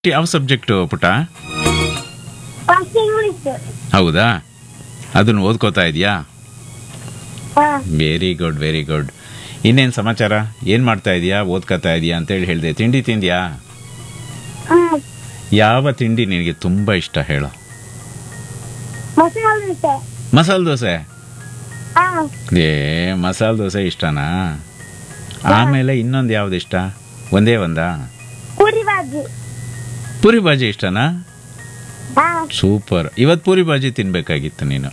ಯಾವ ಸಬ್ಜೆಕ್ಟು ಪುಟ first English ಹೌದಾ ಅದನ್ನು ಓದ್ಕೋತಾ ಇದೆಯಾ ಹಾ ವೆರಿ ಗುಡ್ ವೆರಿ ಗುಡ್ ಇನ್ನೇನು ಸಮಾಚಾರ ಏನು ಮಾಡ್ತಾ ಇದೀಯಾ ಓದ್ಕೋತಾ ಇದೆಯಾ ಅಂತೇಳಿ ಹೇಳಿದೆ ತಿಂಡಿ ತಿಂದ್ಯಾ ಹಾ ಯಾವ ತಿಂಡಿ ನಿನಗೆ ತುಂಬ ಇಷ್ಟ ಹೇಳು ಮಸಾಲೆ ದೋಸೆ ಮಸಾಲೆ ದೋಸೆ ಹಾ ಏ ಮಸಾಲೆ ದೋಸೆ ಇಷ್ಟನಾ ಆಮೇಲೆ ಇನ್ನೊಂದು ಯಾವ್ದು ಇಷ್ಟ ಒಂದೇ ಒಂದಾ ಪೂರಿ ಬಾಜಿ ಪೂರಿ ಬಾಜಿ ಇಷ್ಟನಾ ಹಾ ಸೂಪರ್ ಇವತ್ತು ಪೂರಿ ಬಾಜಿ ತಿನ್ಬೇಕಾಗಿತ್ತು ನೀನು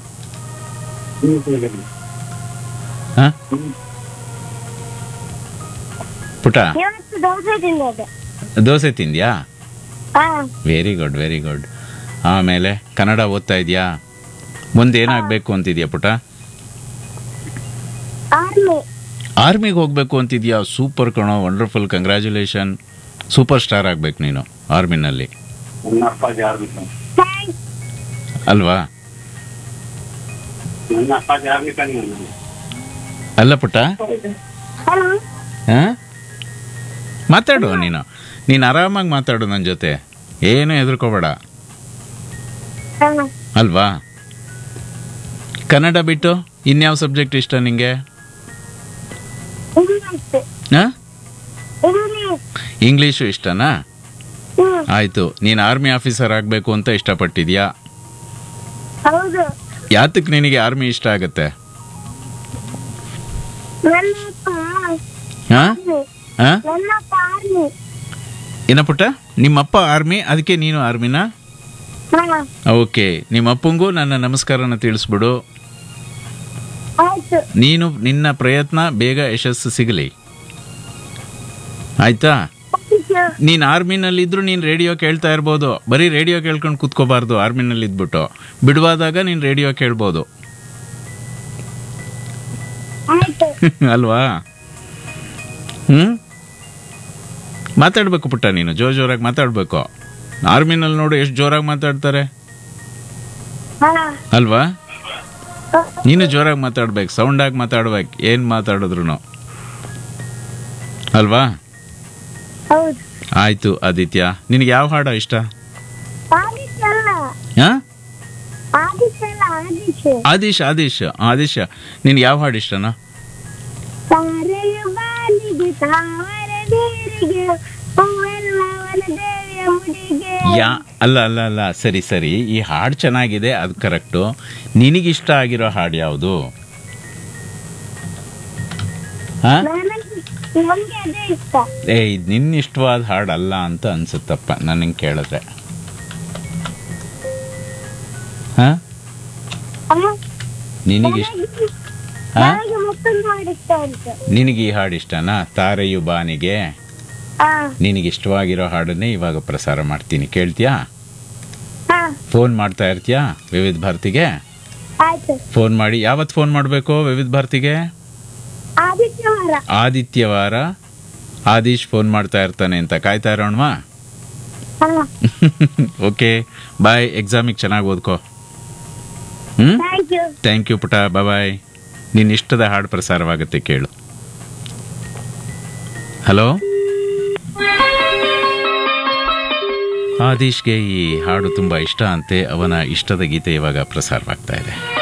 ಹಾ ಪುಟ ಇವತ್ತು ದೋಸೆ ತಿಂದಿದ್ದೆ ದೋಸೆ ತಿಂದ್ಯಾ ಹಾ ವೆರಿ ಗುಡ್ ವೆರಿ ಗುಡ್ ಆಮೇಲೆ ಕನ್ನಡ ಓದ್ತಾ ಇದೆಯಾ ಮುಂದೆ ಏನಾಗಬೇಕು ಅಂತಿದ್ಯಾ ಪುಟ ಆರ್ಮಿ ಆರ್ಮಿಗೆ ಹೋಗಬೇಕು ಅಂತಿದ್ಯಾ ಸೂಪರ್ ಕಣೋ ವಂಡರ್ಫುಲ್ ಕಂಗ್ರ್ಯಾಚುಲೇಷನ್ ಸೂಪರ್ ಸ್ಟಾರ್ ಆಗ್ಬೇಕು ನೀನು ಆರ್ಮಿನಲ್ಲಿ ನನ್ನ ಅಪ್ಪಾಜಿ ಆರ್ಮಿ ಥ್ಯಾಂಕ್ಸ್ ಅಲ್ವಾ ನನ್ನ ಅಪ್ಪಾಜಿ ಆರ್ಮಿ ಕಣ್ಣು ಅಲ್ಲ ಪುಟ್ಟ ಹಲೋ ಹಾ ಮಾತಾಡು ನೀನು ನೀನು ಆರಾಮಾಗಿ ಮಾತಾಡು ನನ್ನ ಜೊತೆ ಏನು ಹೆದರ್ಕೋಬೇಡ ಹಾ ಅಲ್ವಾ ಕನ್ನಡ ಬಿಟ್ಟು ಇನ್ಯಾವ ಸಬ್ಜೆಕ್ಟ್ ಇಷ್ಟ ನಿಂಗೆ ಇಂಗ್ಲಿಷ್ ಹಾ ಇಂಗ್ಲಿಷ್ ಇಂಗ್ಲೀಷು ಇಷ್ಟನಾ ಹ್ಮ್ ಆಯ್ತು ನೀನು ಆರ್ಮಿ ಆಫೀಸರ್ ಆಗಬೇಕು ಅಂತ ಇಷ್ಟಪಟ್ಟಿದ್ಯಾ ಹೌದು ಯಾತಕ್ಕೆ ನಿನಗೆ ಆರ್ಮಿ ಇಷ್ಟ ಆಗುತ್ತೆ ನನ್ನಪ್ಪ ಹಾ ಆರ್ಮಿ ಹಾ ನನ್ನಪ್ಪ ಆರ್ಮಿ ಏನ ಪುಟ್ಟ ನಿಮ್ಮಪ್ಪ ಆರ್ಮಿ ಅದಕ್ಕೆ ನೀನು ಆರ್ಮಿನಾ ಹಾ ಓಕೆ ನಿಮ್ಮ ಅಪ್ಪಂಗೂ ನನ್ನ ನಮಸ್ಕಾರನ ತಿಳಿಸ್ಬಿಡು ಆಯ್ತು ನೀನು ನಿನ್ನ ಪ್ರಯತ್ನ ಬೇಗ ಯಶಸ್ಸು ಸಿಗಲಿ ಆಯ್ತಾ ಥ್ಯಾಂಕ್ ಯು ನೀನು ಆರ್ಮಿನಲ್ಲಿದ್ರು ನೀನು ರೇಡಿಯೋ ಕೇಳ್ತಾ ಇರ್ಬೋದು ಬರೀ ರೇಡಿಯೋ ಕೇಳ್ಕೊಂಡು ಕೂತ್ಕೋಬಾರ್ದು ಆರ್ಮಿನಲ್ಲಿ ಇದ್ಬಿಟ್ಟು ಬಿಡುವಾದಾಗ ನೀನು ರೇಡಿಯೋ ಕೇಳ್ಬೋದು ಆಯ್ತು ಅಲ್ವಾ ಹ್ಞೂ ಮಾತಾಡ್ಬೇಕು ಪುಟ್ಟ ನೀನು ಜೋರ್ ಜೋರಾಗಿ ಮಾತಾಡಬೇಕು ಆರ್ಮಿನಲ್ಲಿ ನೋಡು ಎಷ್ಟು ಜೋರಾಗಿ ಮಾತಾಡ್ತಾರೆ ಹಾ ಅಲ್ವಾ ನೀನು ಜೋರಾಗಿ ಮಾತಾಡ್ಬೇಕು ಸೌಂಡಾಗಿ ಮಾತಾಡ್ಬೇಕು ಏನು ಮಾತಾಡಿದ್ರು ಅಲ್ವಾ ಹೌದು ಆಯ್ತು ಆದಿತ್ಯ ನಿನಗೆ ಯಾವ ಹಾಡ ಇಷ್ಟ ಆದಿಶ್ ಅಲ್ಲ ಹಾ ಆದಿಶ್ ಅಲ್ಲ ಆದಿಶ್ ಆದಿಶ್ ಆದಿಶ್ ಆದಿಶ್ ನಿನ್ಗೆ ಯಾವ ಹಾಡು ಇಷ್ಟನಾ ತಾರೆಯ ಬಾಲಿಗೆ ತಾವರ ನೀರಿಗೆ ಹೂವೆಲ್ಲವನ ದೇವಿಯ ಮುಡಿಗೆ ಯಾ ಅಲ್ಲ ಅಲ್ಲ ಅಲ್ಲ ಸರಿ ಸರಿ ಈ ಹಾಡು ಚೆನ್ನಾಗಿದೆ ಅದು ಕರೆಕ್ಟು ನಿನಗಿಷ್ಟ ಆಗಿರೋ ಹಾಡು ಯಾವುದು ಹಾ ನನಗೆ ನಮ್ಗೆ ಅದೇ ಇಷ್ಟ ಏ ಇದು ನಿನ್ನ ಇಷ್ಟವಾದ ಹಾಡು ಅಲ್ಲ ಅಂತ ಅನ್ಸುತ್ತಪ್ಪ ನನಗೆ ಕೇಳಿದ್ರೆ ಹಾ ಅಮ್ಮ, ನಿನಗಿಷ್ಟ ನನಗೆ- ಹಾ ನನಗೆ ಮತ್ತೊಂದು ಹಾಡು ಇಷ್ಟ ಅಂತ ನಿನಗೆ ಈ ಹಾಡು ಇಷ್ಟನಾ ತಾರೆಯು ಬಾನಿಗೆ ಹಾ ನಿನಗೆ ಇಷ್ಟವಾಗಿರೋ ಹಾಡನ್ನೇ ಇವಾಗ ಪ್ರಸಾರ ಮಾಡ್ತೀನಿ ಕೇಳ್ತೀಯಾ ಹಾ ಫೋನ್ ಮಾಡ್ತಾ ಇರ್ತೀಯಾ ವಿವಿಧ ಭಾರತಿಗೆ ಆಯ್ತು ಫೋನ್ ಮಾಡಿ ಯಾವತ್ತು ಫೋನ್ ಮಾಡಬೇಕು ವಿವಿಧ ಭಾರತಿಗೆ ಆದಿತ್ಯವಾರ ಆದಿತ್ಯವಾರ ಆದೀಶ್ ಫೋನ್ ಮಾಡ್ತಾ ಇರ್ತಾನೆ ಅಂತ ಕಾಯ್ತಾ ಇರೋಣವಾ ಹಾ ಓಕೆ ಬಾಯ್ ಎಕ್ಸಾಮಿಗೆ ಚೆನ್ನಾಗಿ ಓದ್ಕೋ ಹ್ಞೂ ಥ್ಯಾಂಕ್ ಯು ಥ್ಯಾಂಕ್ ಯು ಪುಟ ಬಾಯ್ ನಿನ್ನ ಇಷ್ಟದ ಹಾಡು ಪ್ರಸಾರವಾಗುತ್ತೆ ಕೇಳು ಹಲೋ ಆದೀಶ್ಗೆ ಈ ಹಾಡು ತುಂಬ ಇಷ್ಟ ಅಂತೆ ಅವನ ಇಷ್ಟದ ಗೀತೆ ಇವಾಗ ಪ್ರಸಾರವಾಗ್ತಾ ಇದೆ